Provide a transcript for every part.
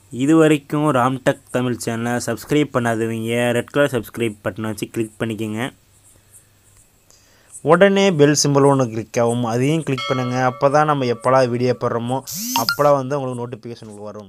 இது வரைக்கும் ராம்டெக் தமிழ் சேனலை சப்ஸ்கிரைப் பண்ணாதவங்க ரெட் கலர் சப்ஸ்கிரைப் பட்டனை வச்சு கிளிக் பண்ணிக்கோங்க உடனே பெல் சிம்பிள் ஒன்று கிளிக் ஆகும் அதையும் கிளிக் பண்ணுங்கள் அப்போ தான் நம்ம எப்போலாம் வீடியோ போடுறோமோ அப்போலாம் வந்து உங்களுக்கு நோட்டிஃபிகேஷன் வரும்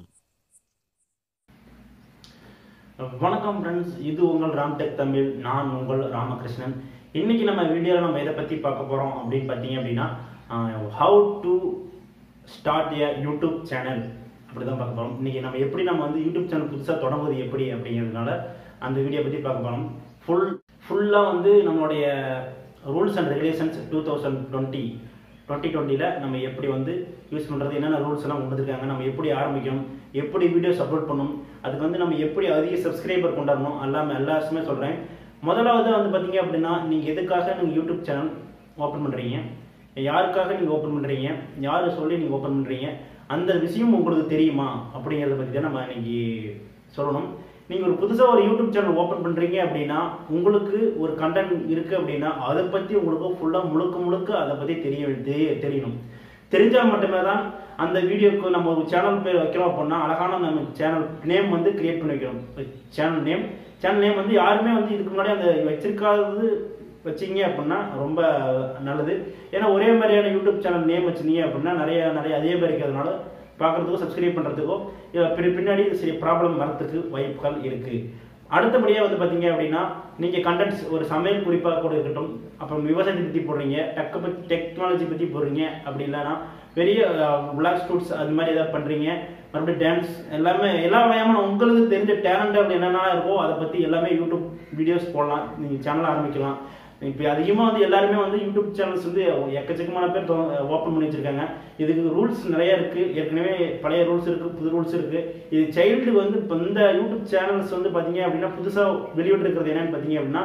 வணக்கம் ஃப்ரெண்ட்ஸ் இது உங்கள் ராம்டெக் தமிழ் நான் உங்கள் ராமகிருஷ்ணன் இன்னைக்கு நம்ம வீடியோவில் நம்ம எதை பற்றி பார்க்க போகிறோம் அப்படின்னு பார்த்தீங்க அப்படின்னா how to start a YouTube channel அப்படி தான் பார்க்க போகிறோம் இன்னைக்கு நம்ம எப்படி நம்ம வந்து யூடியூப் சேனல் புதுசாக தொடங்குவது எப்படி அப்படிங்கிறதுனால அந்த வீடியோ பற்றி பார்க்க போகிறோம் ஃபுல் ஃபுல்லாக வந்து நம்மளுடைய rules and regulations two thousand twenty twenty டுவெண்ட்டியில் நம்ம எப்படி வந்து யூஸ் பண்ணுறது என்னென்ன ரூல்ஸ் எல்லாம் கொண்டு வந்திருக்காங்க நம்ம எப்படி ஆரம்பிக்கணும் எப்படி வீடியோஸ் அப்லோட் பண்ணணும் அதுக்கு வந்து நம்ம எப்படி அதிக சப்ஸ்கிரைபர் கொண்டாடணும் எல்லாமே எல்லாருமே சொல்கிறேன் முதலாவது வந்து பார்த்தீங்க அப்படின்னா நீங்கள் எதுக்காக நீங்கள் யூடியூப் சேனல் ஓப்பன் பண்ணுறீங்க யாருக்காக நீங்கள் ஓப்பன் பண்ணுறீங்க யார் சொல்லி நீங்கள் ஓப்பன் பண்ணுறீங்க அந்த விஷயம் உங்களுக்கு தெரியுமா அப்படிங்கிறத பற்றி தான் நம்ம இன்னைக்கு சொல்லணும் நீங்கள் ஒரு புதுசாக ஒரு யூடியூப் சேனல் ஓப்பன் பண்ணுறீங்க அப்படின்னா உங்களுக்கு ஒரு கண்டென்ட் இருக்குது அப்படின்னா அதை பற்றி உங்களுக்கு ஃபுல்லாக முழுக்க முழுக்க அதை பற்றி தெரிய தெரிய தெரியணும் தெரிஞ்சால் மட்டுமே தான் அந்த வீடியோக்கு நம்ம ஒரு சேனல் பேர் வைக்கிறோம் அப்படின்னா அழகான நம்ம சேனல் நேம் வந்து கிரியேட் பண்ணி வைக்கிறோம் சேனல் நேம் சேனல் நேம் வந்து யாருமே வந்து இதுக்கு முன்னாடி அந்த வச்சிருக்காதது வச்சிங்க அப்படின்னா ரொம்ப நல்லது ஏன்னா ஒரே மாதிரியான யூடியூப் சேனல் நேம் வச்சிருந்தீங்க அப்படின்னா நிறைய நிறைய அதே மாதிரி இருக்கிறதுனால பார்க்குறதுக்கோ சப்ஸ்கிரைப் பண்ணுறதுக்கோ பின்னாடி சரி ப்ராப்ளம் வரத்துக்கு வாய்ப்புகள் இருக்குது அடுத்தபடியாக வந்து பார்த்தீங்க அப்படின்னா நீங்கள் கண்டென்ட்ஸ் ஒரு சமையல் குறிப்பாக கூட இருக்கட்டும் அப்புறம் விவசாயத்தை பற்றி போடுறீங்க டெக்க பற்றி டெக்னாலஜி பற்றி போடுறீங்க அப்படி இல்லைன்னா பெரிய விளாக் ஸ்டூட்ஸ் அது மாதிரி ஏதாவது பண்ணுறீங்க மறுபடியும் டான்ஸ் எல்லாமே எல்லா வகையான உங்களுக்கு தெரிஞ்ச டேலண்ட் அப்படி என்னென்ன இருக்கோ அதை பற்றி எல்லாமே யூடியூப் வீடியோஸ் போடலாம் நீங்கள் சேனல் ஆரம்பிக்கலாம் இப்போ அதிகமாக வந்து எல்லாருமே வந்து யூடியூப் சேனல்ஸ் வந்து எக்கச்சக்கமான பேர் ஓப்பன் பண்ணி வச்சிருக்காங்க இதுக்கு ரூல்ஸ் நிறைய இருக்கு ஏற்கனவே பழைய ரூல்ஸ் இருக்கு புது ரூல்ஸ் இருக்கு இது சைல்டு வந்து இப்போ இந்த யூடியூப் சேனல்ஸ் வந்து பார்த்தீங்க அப்படின்னா புதுசாக வெளியிட்டிருக்கிறது என்னன்னு பார்த்தீங்க அப்படின்னா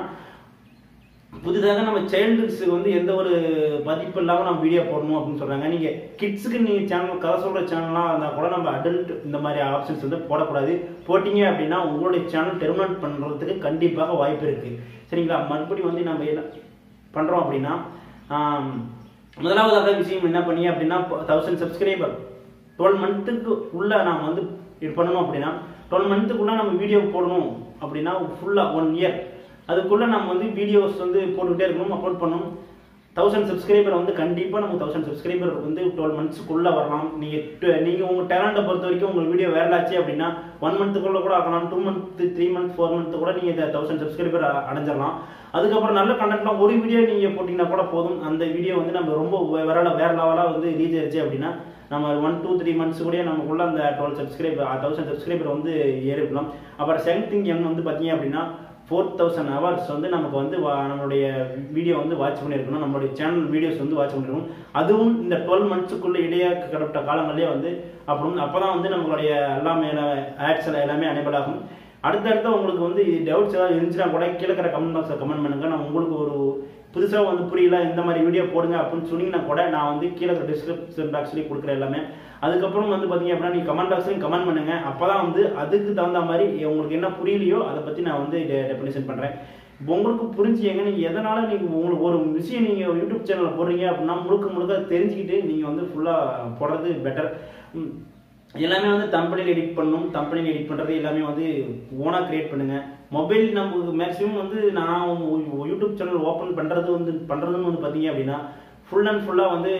புதிதாக நம்ம சைல்டுஸுக்கு வந்து எந்த ஒரு பாதிப்பு இல்லாமல் நம்ம வீடியோ போடணும் அப்படின்னு சொல்கிறாங்க நீங்கள் கிட்ஸுக்கு நீங்கள் சேனல் கதை சொல்கிற சேனல்லாம் இருந்தால் கூட நம்ம அடல்ட் இந்த மாதிரி ஆப்ஷன்ஸ் வந்து போடக்கூடாது போட்டிங்க அப்படின்னா உங்களுடைய சேனல் டெர்மினேட் பண்ணுறதுக்கு கண்டிப்பாக வாய்ப்பு இருக்குது சரிங்களா மறுபடியும் வந்து நம்ம என்ன பண்ணுறோம் அப்படின்னா முதலாவதாக விஷயம் என்ன பண்ணி அப்படின்னா தௌசண்ட் சப்ஸ்கிரைபர் டுவெல் மந்த்துக்கு உள்ள நாம் வந்து இது பண்ணணும் அப்படின்னா டுவெல் மந்த்துக்குள்ளே நம்ம வீடியோ போடணும் அப்படின்னா ஃபுல்லாக ஒன் இயர் அதுக்குள்ளே நம்ம வந்து வீடியோஸ் வந்து போட்டுக்கிட்டே இருக்கணும் அப்லோட் பண்ணணும் தௌசண்ட் சப்ஸ்கிரைபர் வந்து கண்டிப்பாக நம்ம தௌசண்ட் சப்ஸ்கிரைபர் வந்து டுவெல் மந்த்ஸ்க்குள்ளே வரலாம் நீங்கள் நீங்கள் உங்கள் டேலண்ட்டை பொறுத்த வரைக்கும் உங்களுக்கு வீடியோ வேறலாச்சு அப்படின்னா ஒன் மந்த்துக்குள்ளே கூட ஆகலாம் two month three month four month கூட நீங்கள் இந்த தௌசண்ட் சப்ஸ்கிரைபர் அடைஞ்சிடலாம் அதுக்கப்புறம் நல்ல கண்டென்ட்லாம் ஒரு வீடியோ நீங்கள் போட்டிங்கன்னா கூட போதும் அந்த வீடியோ வந்து நம்ம ரொம்ப வேற வேற லெவலாக வந்து ரீச் ஆயிடுச்சு அப்படின்னா நம்ம ஒன் டூ த்ரீ மந்த்ஸ் கூட நமக்குள்ள அந்த டுவெல் சப்ஸ்கிரைபர் தௌசண்ட் சப்ஸ்கிரைபர் வந்து ஏறிக்கலாம் அப்புறம் செகண்ட் திங் என் வந்து பார்த்தீங்க அப்படின்னா ஃபோர் தௌசண்ட் ஹவர்ஸ் வந்து நமக்கு வந்து நம்மளுடைய வீடியோ வந்து வாட்ச் பண்ணியிருக்கணும் நம்மளுடைய சேனல் வீடியோஸ் வந்து வாட்ச் பண்ணிருக்கணும் அதுவும் இந்த டுவெல் மந்த்ஸுக்குள்ள இடையே கடப்பட்ட காலங்களே வந்து அப்புறம் அப்போ தான் வந்து நம்மளுடைய எல்லாமே ஆட்ஸ் எல்லாமே அனைபிள் ஆகும் அடுத்தடுத்து உங்களுக்கு வந்து டவுட்ஸ் ஏதாவது இருந்துச்சுன்னா கூட கீழே இருக்கிற கமெண்ட் பாக்ஸில் கமெண்ட் பண்ணுங்க நான் உங்களுக்கு ஒரு புதுசாக வந்து புரியல இந்த மாதிரி வீடியோ போடுங்க அப்படின்னு சொன்னீங்கன்னா கூட நான் வந்து கீழே டிஸ்கிரிப்ஷன் பாக்ஸ்லேயே கொடுக்குறேன் எல்லாமே அதுக்கப்புறம் வந்து பார்த்தீங்க அப்படின்னா நீங்கள் கமெண்ட் பாக்ஸ்லையும் கமெண்ட் பண்ணுங்க அப்போ தான் வந்து அதுக்கு தகுந்த மாதிரி உங்களுக்கு என்ன புரியலையோ அதை பற்றி நான் வந்து டெஃபினேஷன் பண்ணுறேன் இப்போ உங்களுக்கு புரிஞ்சுங்க நீங்கள் எதனால் நீங்கள் உங்களுக்கு ஒரு விஷயம் நீங்கள் யூடியூப் சேனலில் போடுறீங்க அப்படின்னா முழுக்க முழுக்க தெரிஞ்சுக்கிட்டு நீங்கள் வந்து ஃபுல்லாக போடுறது பெட்டர் எல்லாமே வந்து தம்பனியில் எடிட் பண்ணணும் தம்பனியில் எடிட் பண்ணுறது எல்லாமே வந்து ஓனாக க்ரியேட் பண்ணுங்கள் மொபைல் நமக்கு மேக்ஸிமம் வந்து நான் யூடியூப் சேனல் ஓப்பன் பண்ணுறது வந்து பண்ணுறதுன்னு வந்து பார்த்தீங்க அப்படின்னா ஃபுல் அண்ட் ஃபுல்லாக வந்து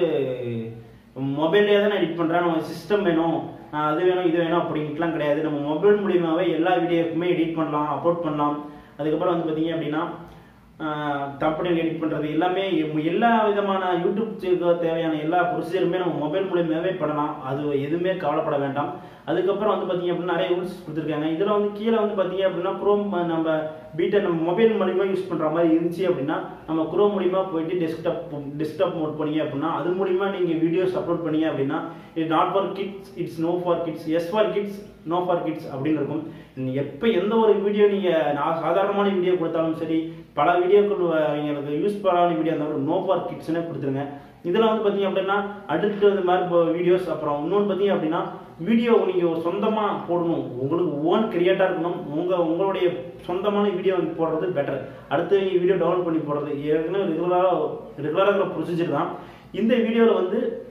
மொபைல்லே தான் எடிட் பண்ணுறேன் நம்ம சிஸ்டம் வேணும் அது வேணும் இது வேணும் அப்படின்ட்டுலாம் கிடையாது நம்ம மொபைல் மூலியமாகவே எல்லா வீடியோக்குமே எடிட் பண்ணலாம் அப்லோட் பண்ணலாம் அதுக்கப்புறம் வந்து பார்த்தீங்க அப்படின்னா தம்பனியில் எடிட் பண்ணுறது எல்லாமே எல்லா விதமான யூடியூப் தேவையான எல்லா ப்ரொசீஜருமே நம்ம மொபைல் மூலியமாகவே பண்ணலாம் அது எதுவுமே கவலைப்பட வேண்டாம் அதுக்கப்புறம் வந்து பார்த்தீங்க அப்படின்னா நிறைய ரூல்ஸ் கொடுத்துருக்காங்க இதில் வந்து கீழே வந்து பார்த்தீங்க அப்படின்னா குரோம் நம்ம பீட்டை நம்ம மொபைல் மூலியமாக யூஸ் பண்ணுற மாதிரி இருந்துச்சு அப்படின்னா நம்ம குரோம் மூலியமாக போயிட்டு டெஸ்க்டாப் டெஸ்க்டாப் மோட் பண்ணீங்க அப்படின்னா அது மூலியமா நீங்கள் வீடியோஸ் அப்லோட் பண்ணீங்க அப்படின்னா இது not for kids it's no for kids yes for kids no for kids அப்படின்னு இருக்கும் எப்போ எந்த ஒரு வீடியோ நீங்கள் நான் சாதாரணமான வீடியோ கொடுத்தாலும் சரி பல வீடியோக்கள் அவங்களுக்கு யூஸ் பண்ணாத வீடியோ இருந்தாலும் நோ ஃபார் கிட்ஸ்னே கொடுத்துருங்க இதில் வந்து பார்த்தீங்க அப்படின்னா அடுத்து இந்த மாதிரி வீடியோஸ் அப்புறம் இன்னொன்று பார்த்தீங்க அப்படின்னா வீடியோ நீங்கள் சொந்தமாக போடணும் உங்களுக்கு ஓன் கிரியேட்டாக இருக்கணும் உங்கள் உங்களுடைய சொந்தமான வீடியோ வந்து போடுறது பெட்டர் அடுத்து நீங்கள் வீடியோ டவுன்லோட் பண்ணி போடுறது ஏற்கனவே ரெகுலராக ரெகுலராக இருக்கிற ப்ரொசீஜர் தான் இந்த வீடியோவில் வந்து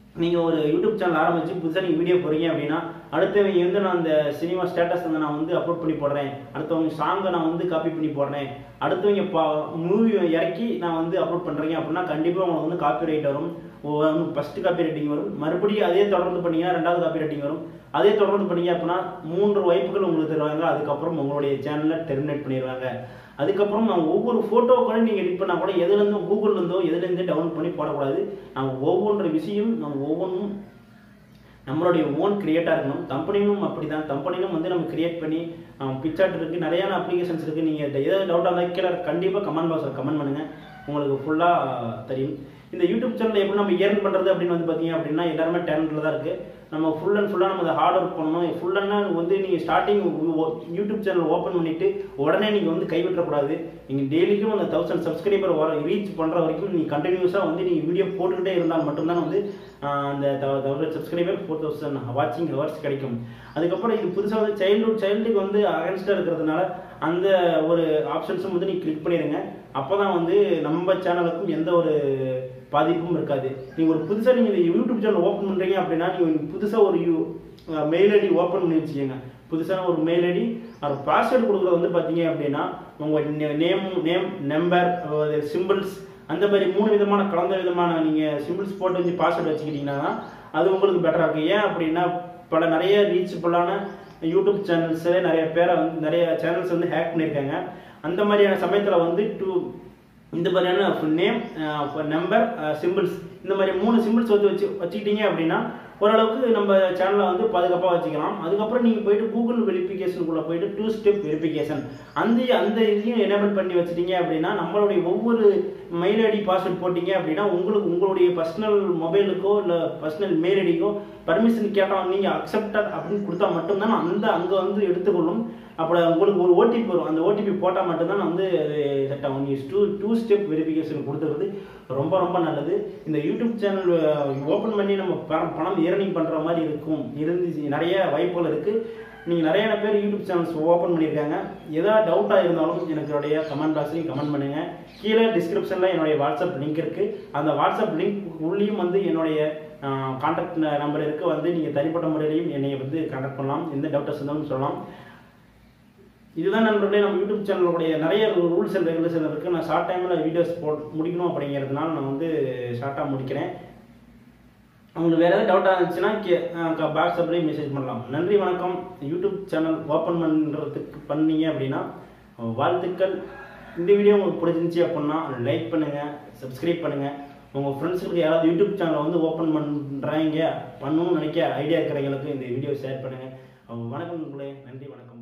நீங்கள் ஒரு யூடியூப் சேனல் ஆரம்பிச்சு புதுசாக நீங்கள் வீடியோ போடுறீங்க அப்படின்னா அடுத்தவங்க வந்து நான் அந்த சினிமா ஸ்டேட்டஸ் வந்து நான் வந்து அப்லோட் பண்ணி போடுறேன் அடுத்தவங்க சாங்கை நான் வந்து காப்பி பண்ணி போடுறேன் அடுத்தவங்க பா மூவி இறக்கி நான் வந்து அப்லோட் பண்ணுறீங்க அப்படின்னா கண்டிப்பாக உங்களுக்கு வந்து காப்பி ரைட் வரும் ஃபஸ்ட்டு காப்பி ரைட்டிங் வரும் மறுபடியும் அதே தொடர்ந்து பண்ணீங்கன்னா ரெண்டாவது காப்பி ரைட்டிங் வரும் அதே தொடர்ந்து பண்ணீங்க அப்படின்னா மூன்று வாய்ப்புகள் உங்களுக்கு தருவாங்க அதுக்கப்புறம் உங்களுடைய சேனலை டெர்மினேட் பண்ணிடுவாங்க அதுக்கப்புறம் நான் ஒவ்வொரு ஃபோட்டோ கூட நீங்கள் எடிட் பண்ணால் கூட எதுலேருந்தோ கூகுள்லேருந்தோ எதுலேருந்தே டவுன்லோட் பண்ணி போடக்கூடாது நம்ம ஒவ்வொன்ற விஷயம் நம்ம ஒவ்வொன்றும் நம்மளுடைய ஓன் கிரியேட்டாக இருக்கணும் கம்பெனியும் அப்படி தான் கம்பெனியும் வந்து நம்ம கிரியேட் பண்ணி பிக்சார்ட் இருக்குது நிறையான அப்ளிகேஷன்ஸ் இருக்குது நீங்கள் எதாவது டவுட்டாக இருந்தால் கீழே கண்டிப்பாக கமெண்ட் பாக்ஸில் கமெண்ட் பண்ணுங்கள் உங்களுக்கு ஃபுல்லாக தெரியும் இந்த யூடியூப் சேனல் எப்படி நம்ம ஏர்ன் பண்ணுறது அப்படின்னு வந்து பார்த்தீங்க அப்படின்னா எல்லாருமே டேலண்டில் தான் இருக்குது நம்ம ஃபுல் அண்ட் ஃபுல்லாக நம்ம அதை ஹார்ட் ஒர்க் பண்ணணும் ஃபுல் அண்ட் வந்து நீங்கள் ஸ்டார்டிங் யூடியூப் சேனல் ஓப்பன் பண்ணிவிட்டு உடனே நீங்கள் வந்து கைவிட்டக்கூடாது நீங்கள் டெய்லிக்கும் அந்த தௌசண்ட் சப்ஸ்கிரைபர் வர ரீச் பண்ணுற வரைக்கும் நீங்கள் கண்டினியூஸாக வந்து நீங்கள் வீடியோ போட்டுக்கிட்டே இருந்தால் மட்டும்தான் வந்து ஆஹ், அந்த தௌசண்ட் சப்ஸ்கிரைபர் ஃபோர் தௌசண்ட் வாட்சிங் ஹவர்ஸ் கிடைக்கும் அதுக்கப்புறம் இது புதுசாக வந்து சைல்டுஹுட் சைல்டுக்கு வந்து அகேன்ஸ்டாக இருக்கிறதுனால அந்த ஒரு ஆப்ஷன்ஸும் வந்து நீங்கள் கிளிக் பண்ணிடுங்க அப்போ தான் வந்து நம்ம சேனலுக்கும் எந்த ஒரு பாதிப்பும் இருக்காது நீங்கள் ஒரு புதுசாக நீங்கள் இந்த யூடியூப் சேனல் ஓப்பன் பண்ணுறீங்க அப்படின்னா நீங்கள் புதுசாக ஒரு யூ மெயில் ஐடி ஓப்பன் பண்ணி வச்சுக்கோங்க புதுசான ஒரு மெயில் ஐடி அது பாஸ்வேர்டு கொடுக்குறது வந்து பார்த்தீங்க அப்படின்னா உங்கள் நேம் நேம் நம்பர் சிம்பிள்ஸ் அந்த மாதிரி மூணு விதமான கலந்த விதமான நீங்கள் சிம்பிள்ஸ் போட்டு வச்சு பாஸ்வேர்டு வச்சுக்கிட்டீங்கன்னா அது உங்களுக்கு பெட்டராக இருக்கும் ஏன் அப்படின்னா பல நிறைய ரீச்சபிளான யூடியூப் சேனல்ஸே நிறைய பேரை வந்து நிறைய சேனல்ஸ் வந்து ஹேக் பண்ணியிருக்காங்க அந்த மாதிரியான சமயத்தில் வந்து டூ இந்த மாதிரியான நேம் நம்பர் சிம்பிள்ஸ் இந்த மாதிரி மூணு சிம்பிள்ஸ் வந்து வச்சு வச்சுக்கிட்டீங்க அப்படின்னா ஓரளவுக்கு நம்ம சேனலை வந்து பாதுகாப்பாக வச்சுக்கலாம் அதுக்கப்புறம் நீங்கள் போயிட்டு கூகுள் வெரிஃபிகேஷனுக்குள்ளே போயிட்டு டூ ஸ்டெப் வெரிஃபிகேஷன் அந்த அந்த இதையும் எனேபிள் பண்ணி வச்சுட்டீங்க அப்படின்னா நம்மளுடைய ஒவ்வொரு மெயில் ஐடி பாஸ்வேர்ட் போட்டீங்க அப்படின்னா உங்களுக்கு உங்களுடைய பர்சனல் மொபைலுக்கோ இல்லை பர்சனல் மெயில் ஐடிக்கோ பர்மிஷன் கேட்டால் நீங்கள் அக்செப்டட் அப்படின்னு கொடுத்தா மட்டும்தான் அந்த அங்கே வந்து எடுத்துக்கொள்ளும் அப்புறம் உங்களுக்கு ஒரு ஓடிபி வரும் அந்த ஓடிபி போட்டால் மட்டும்தான் வந்து அது செட் ஆகும் நீங்கள் டூ டூ ஸ்டெப் வெரிஃபிகேஷன் கொடுத்துறது ரொம்ப ரொம்ப நல்லது இந்த யூடியூப் சேனல் ஓப்பன் பண்ணி நம்ம பணம் பணம் ஏர்னிங் பண்ணுற மாதிரி இருக்கும் இருந்துச்சு நிறைய வாய்ப்புகள் இருக்குது நீங்கள் நிறைய பேர் யூடியூப் சேனல்ஸ் ஓப்பன் பண்ணியிருக்காங்க ஏதாவது டவுட்டாக இருந்தாலும் எனக்குடைய கமெண்ட் பாக்ஸ்லையும் கமெண்ட் பண்ணுங்கள் கீழே டிஸ்கிரிப்ஷனில் என்னுடைய வாட்ஸ்அப் லிங்க் இருக்குது அந்த வாட்ஸ்அப் லிங்க் உள்ளேயும் வந்து என்னுடைய கான்டாக்ட் நம்பர் இருக்குது வந்து நீங்கள் தனிப்பட்ட முறையிலையும் என்னை வந்து கான்டாக்ட் பண்ணலாம் எந்த டவுட்டர்ஸ் இருந்தாலும் சொல்லலாம் இதுதான் நண்பர்களே நம்ம யூடியூப் சேனலுடைய நிறைய ரூல்ஸ் அண்ட் ரெகுலேஷன் இருக்குது நான் ஷார்ட் டைமில் வீடியோஸ் போட் முடிக்கணும் அப்படிங்கிறதுனால நான் வந்து ஷார்ட்டாக முடிக்கிறேன் உங்களுக்கு வேறு ஏதாவது டவுட்டாக இருந்துச்சுன்னா வாட்ஸ்அப்லேயும் மெசேஜ் பண்ணலாம் நன்றி வணக்கம் யூடியூப் சேனல் ஓப்பன் பண்ணுறதுக்கு பண்ணீங்க அப்படின்னா வாழ்த்துக்கள் இந்த வீடியோ உங்களுக்கு பிடிச்சிருந்துச்சி அப்படின்னா லைக் பண்ணுங்கள் சப்ஸ்கிரைப் பண்ணுங்கள் உங்கள் ஃப்ரெண்ட்ஸுக்கு யாராவது யூடியூப் சேனலை வந்து ஓப்பன் பண்ணுறாங்க பண்ணணும்னு நினைக்க ஐடியா இருக்கிறவங்களுக்கு இந்த வீடியோ ஷேர் பண்ணுங்கள் வணக்கம் நண்பர்களே நன்றி வணக்கம்